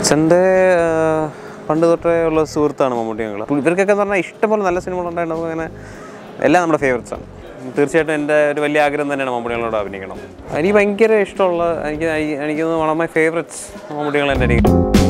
അച്ഛൻ്റെ പണ്ട് തൊട്ടേ ഉള്ള സുഹൃത്താണ് മമ്മൂട്ടി ഞങ്ങൾ അപ്പോൾ ഇവർക്കൊക്കെ എന്ന് പറഞ്ഞാൽ ഇഷ്ടംപോലെ നല്ല സിനിമകൾ ഉണ്ടായിരുന്നു അങ്ങനെ എല്ലാം നമ്മുടെ ഫേവറേറ്റ്സ് ആണ് തീർച്ചയായിട്ടും എൻ്റെ ഒരു വലിയ ആഗ്രഹം തന്നെയാണ് മമ്മൂട്ടികളോട് അഭിനയിക്കണം എനിക്ക് ഭയങ്കര ഇഷ്ടമുള്ള എനിക്ക് ഐ- എനിക്ക് വൺ ഓഫ് മൈ ഫേവറേറ്റ്സ് മമ്മൂട്ടികൾ തന്നെ എനിക്ക്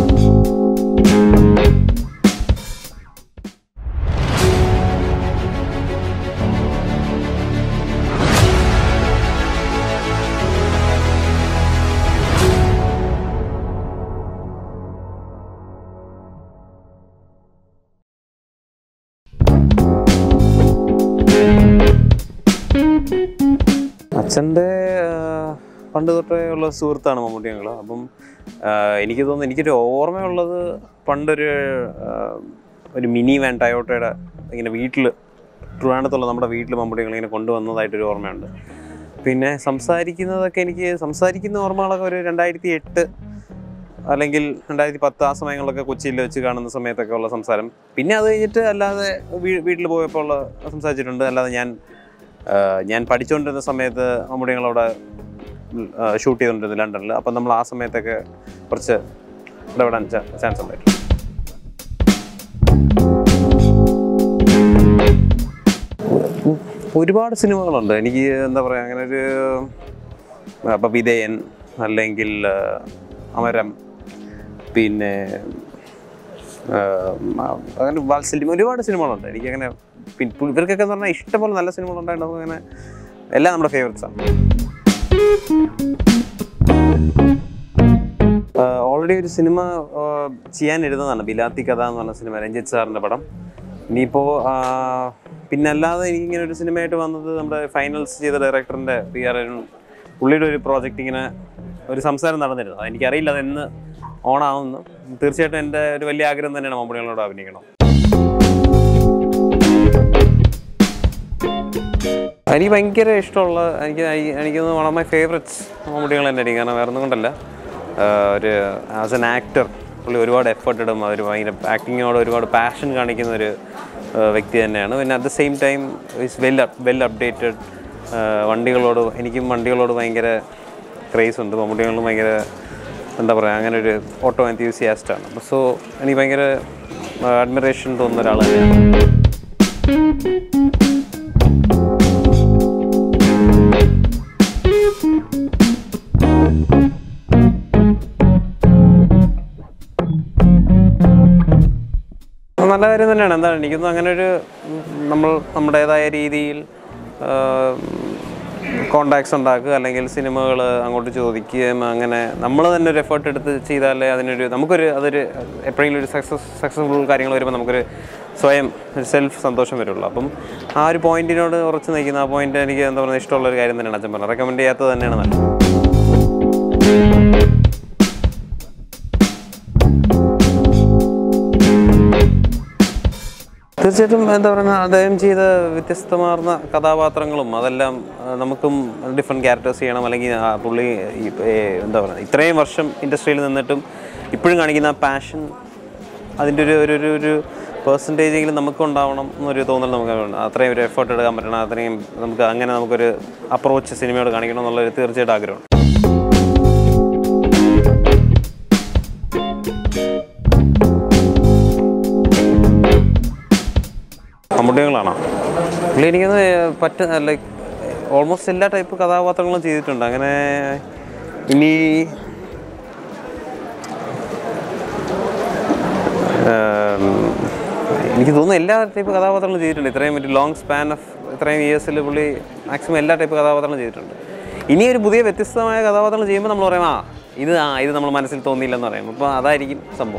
അച്ഛൻ്റെ പണ്ട് തൊട്ടേ ഉള്ള സുഹൃത്താണ് മമ്മൂട്ടി ഞങ്ങൾ അപ്പം ആ, എനിക്ക് തോന്നുന്നു എനിക്കൊരു ഓർമ്മയുള്ളത് പണ്ടൊരു ആ, ഒരു മിനി വാൻ ടയോട്ടയുടെ ഇങ്ങനെ വീട്ടിൽ ട്രിവാൻഡത്തുള്ള നമ്മുടെ വീട്ടിൽ മമ്മൂട്ടി ഞങ്ങൾ ഇങ്ങനെ കൊണ്ടുവന്നതായിട്ടൊരു ഓർമ്മയുണ്ട് പിന്നെ സംസാരിക്കുന്നതൊക്കെ എനിക്ക് സംസാരിക്കുന്ന ഓർമ്മകളൊക്കെ ഒരു രണ്ടായിരത്തി എട്ട് അല്ലെങ്കിൽ രണ്ടായിരത്തി പത്ത് ആ സമയങ്ങളിലൊക്കെ കൊച്ചിയിൽ വെച്ച് കാണുന്ന സമയത്തൊക്കെ ഉള്ള സംസാരം പിന്നെ അത് കഴിഞ്ഞിട്ട് അല്ലാതെ വീ- വീട്ടിൽ പോയപ്പോൾ ഉള്ള സംസാരിച്ചിട്ടുണ്ട് അല്ലാതെ ഞാൻ ആ, ഞാൻ പഠിച്ചുകൊണ്ടിരുന്ന സമയത്ത് നമ്മുടെ ഞങ്ങളവിടെ ഷൂട്ട് ചെയ്തുകൊണ്ടിരുന്നു ലണ്ടനിൽ അപ്പം നമ്മൾ ആ സമയത്തൊക്കെ കുറച്ച് ഇടപെടാൻ ചാൻസ് ഉണ്ടായിരുന്നു ഉ- ഒരുപാട് സിനിമകളുണ്ട് എനിക്ക് എന്താ പറയുക അങ്ങനെ ഒരു അപ്പം വിധേയൻ അല്ലെങ്കിൽ ആ, അമരം പിന്നെ ആ, അങ്ങനെ വാത്സല്യം ഒരുപാട് സിനിമകളുണ്ട് എനിക്കങ്ങനെ പിന്നെ പു- ഇവർക്കൊക്കെ എന്ന് പറഞ്ഞാൽ ഇഷ്ടംപോലെ നല്ല സിനിമകളുണ്ടായിരുന്നു അപ്പോൾ അങ്ങനെ എല്ലാം നമ്മുടെ ഫേവറേറ്റ്സ് ആണ് ഓൾറെഡി ഒരു സിനിമ ആ, ചെയ്യാനിരുന്നതാണ് ബിലാത്തി കഥ എന്ന് പറഞ്ഞ സിനിമ രഞ്ജിത്ത് സാറിൻ്റെ പടം ഇനിയിപ്പോൾ പിന്നെ അല്ലാതെ എനിക്കിങ്ങനെ ഒരു സിനിമയായിട്ട് വന്നത് നമ്മുടെ ഫൈനൽസ് ചെയ്ത ഡയറക്ടറിൻ്റെ പി ആർ പുള്ളിയുടെ ഒരു പ്രോജക്റ്റ് ഇങ്ങനെ ഒരു സംസാരം നടന്നിരുന്നു എനിക്കറിയില്ല അത് എന്ന് ഓണാവുന്നു തീർച്ചയായിട്ടും എൻ്റെ ഒരു വലിയ ആഗ്രഹം തന്നെയാണ് മമ്മൂടികളോട് അഭിനയിക്കണം എനിക്ക് ഭയങ്കര ഇഷ്ടമുള്ള എനിക്ക് ഐ- എനിക്ക് വൺ ഓഫ് മൈ ഫേവറേറ്റ്സ് മമ്മൂട്ടികൾ തന്നെ ആയിരിക്കും കാരണം വേറെ ഒന്നും കൊണ്ടല്ല ആഹ് ഒരു ആസ് എൻ ആക്ടർ പുള്ളി ഒരുപാട് എഫേർട്ട് ഇടും അവർ ഭയങ്കര ആക്ടിങ്ങിനോട് ഒരുപാട് പാഷൻ കാണിക്കുന്ന ഒരു ആഹ് വ്യക്തി തന്നെയാണ് പിന്നെ at the same time is well well updated വണ്ടികളോട് എനിക്കും വണ്ടികളോട് ഭയങ്കര ക്രേസ് ഉണ്ട് മമ്മൂട്ടികളും ഭയങ്കര എന്താ പറയുക അങ്ങനെ ഒരു ഓട്ടോ എൻത്യൂസിയാസ്റ്റാണ് അപ്പോൾ സോ എനിക്ക് ഭയങ്കര അഡ്മിറേഷൻ തോന്നുന്ന ഒരാൾ തന്നെയാണ് നല്ല കാര്യം തന്നെയാണ് എന്താണ് എനിക്കൊന്നും അങ്ങനെ ഒരു ഉം, നമ്മൾ നമ്മുടേതായ രീതിയിൽ കോണ്ടാക്ട്സ് ഉണ്ടാക്കുക അല്ലെങ്കിൽ സിനിമകൾ അങ്ങോട്ട് ചോദിക്കുകയും അങ്ങനെ നമ്മൾ തന്നെ ഒരു എഫേർട്ട് എടുത്ത് ചെയ്താലേ അതിനൊരു നമുക്കൊരു അതൊരു എപ്പോഴെങ്കിലും ഒരു സക്സസ് സക്സസ്ഫുൾ കാര്യങ്ങൾ വരുമ്പോൾ നമുക്കൊരു സ്വയം ഒരു സെൽഫ് സന്തോഷം വരുള്ളൂ അപ്പം ആ ഒരു പോയിന്റിനോട് ഉറച്ച് നിൽക്കുന്ന ആ പോയിന്റ് എനിക്ക് എന്താ പറയുക ഇഷ്ടമുള്ള ഒരു കാര്യം തന്നെയാണ് അച്ഛൻ പറഞ്ഞത് റെക്കമെൻഡ് ചെയ്യാത്തത് തന്നെയാണ് നല്ലത് തീർച്ചയായിട്ടും എന്താ പറയുക അദ്ദേഹം ചെയ്ത വ്യത്യസ്തമാർന്ന കഥാപാത്രങ്ങളും അതെല്ലാം ആ, നമുക്കും ഡിഫറെൻറ്റ് ക്യാരക്ടേഴ്സ് ചെയ്യണം അല്ലെങ്കിൽ ആ പുള്ളി ഈ, ഏ, എന്താ പറയുക ഇത്രയും വർഷം ഇൻഡസ്ട്രിയിൽ നിന്നിട്ടും ഇപ്പോഴും കാണിക്കുന്ന ആ പാഷൻ അതിൻ്റെ ഒരു ഒരു ഒരു ഒരു പെർസെൻറ്റേജ് എങ്കിലും നമുക്ക് ഉണ്ടാവണം എന്നൊരു തോന്നൽ നമുക്ക് ഉണ്ട്. അത്രയും ഒരു എഫേർട്ട് എടുക്കാൻ പറ്റണം അത്രയും നമുക്ക് അങ്ങനെ നമുക്കൊരു അപ്രോച്ച് സിനിമയോട് കാണിക്കണം എന്നുള്ളൊരു തീർച്ചയായിട്ടും ആഗ്രഹമുണ്ട് മമ്മൂട്ടികളാണോ പുള്ളി എനിക്കൊന്ന് പറ്റ ലൈക്ക് ഓൾമോസ്റ്റ് എല്ലാ ടൈപ്പ് കഥാപാത്രങ്ങളും ചെയ്തിട്ടുണ്ട് അങ്ങനെ ഇനി ഏം, എനിക്ക് തോന്നുന്നു എല്ലാ ടൈപ്പ് കഥാപാത്രങ്ങളും ചെയ്തിട്ടുണ്ട് ഇത്രയും ഒരു ലോങ് സ്പാൻ ഓഫ് ഇത്രയും ഇയേഴ്സിൽ പുള്ളി മാക്സിമം എല്ലാ ടൈപ്പ് കഥാപാത്രങ്ങളും ചെയ്തിട്ടുണ്ട് ഇനി ഒരു പുതിയ വ്യത്യസ്തമായ കഥാപാത്രങ്ങൾ ചെയ്യുമ്പോൾ നമ്മൾ പറയും ആ ഇത് ആ ഇത് നമ്മൾ മനസ്സിൽ തോന്നിയില്ലെന്ന് പറയും അപ്പോൾ അതായിരിക്കും സംഭവം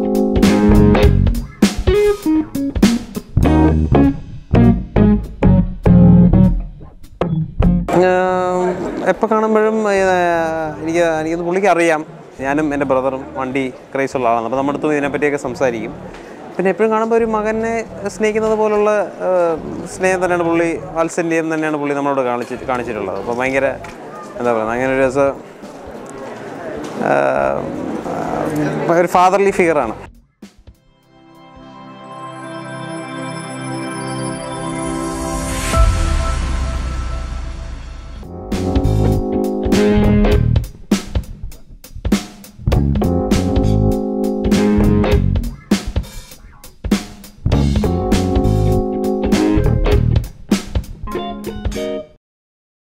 എപ്പോൾ കാണുമ്പോഴും ഏഹ്, എനിക്ക് എനിക്കത് പുള്ളിക്ക് അറിയാം ഞാനും എൻ്റെ ബ്രദറും വണ്ടി ക്രൈസ് ഉള്ള ആളാണ് അപ്പോൾ നമ്മുടെ അടുത്ത് ഇതിനെപ്പറ്റിയൊക്കെ സംസാരിക്കും പിന്നെ എപ്പോഴും കാണുമ്പോൾ ഒരു മകനെ സ്നേഹിക്കുന്നത് പോലുള്ള ഏഹ്, സ്നേഹം തന്നെയാണ് പുള്ളി വാത്സല്യം തന്നെയാണ് പുള്ളി നമ്മളോട് കാണിച്ച് കാണിച്ചിട്ടുള്ളത് അപ്പോൾ ഭയങ്കര എന്താ പറയുക അങ്ങനെ ഒരു രസം ഏഹ്, ഒരു ഫാദർലി ഫിഗറാണ്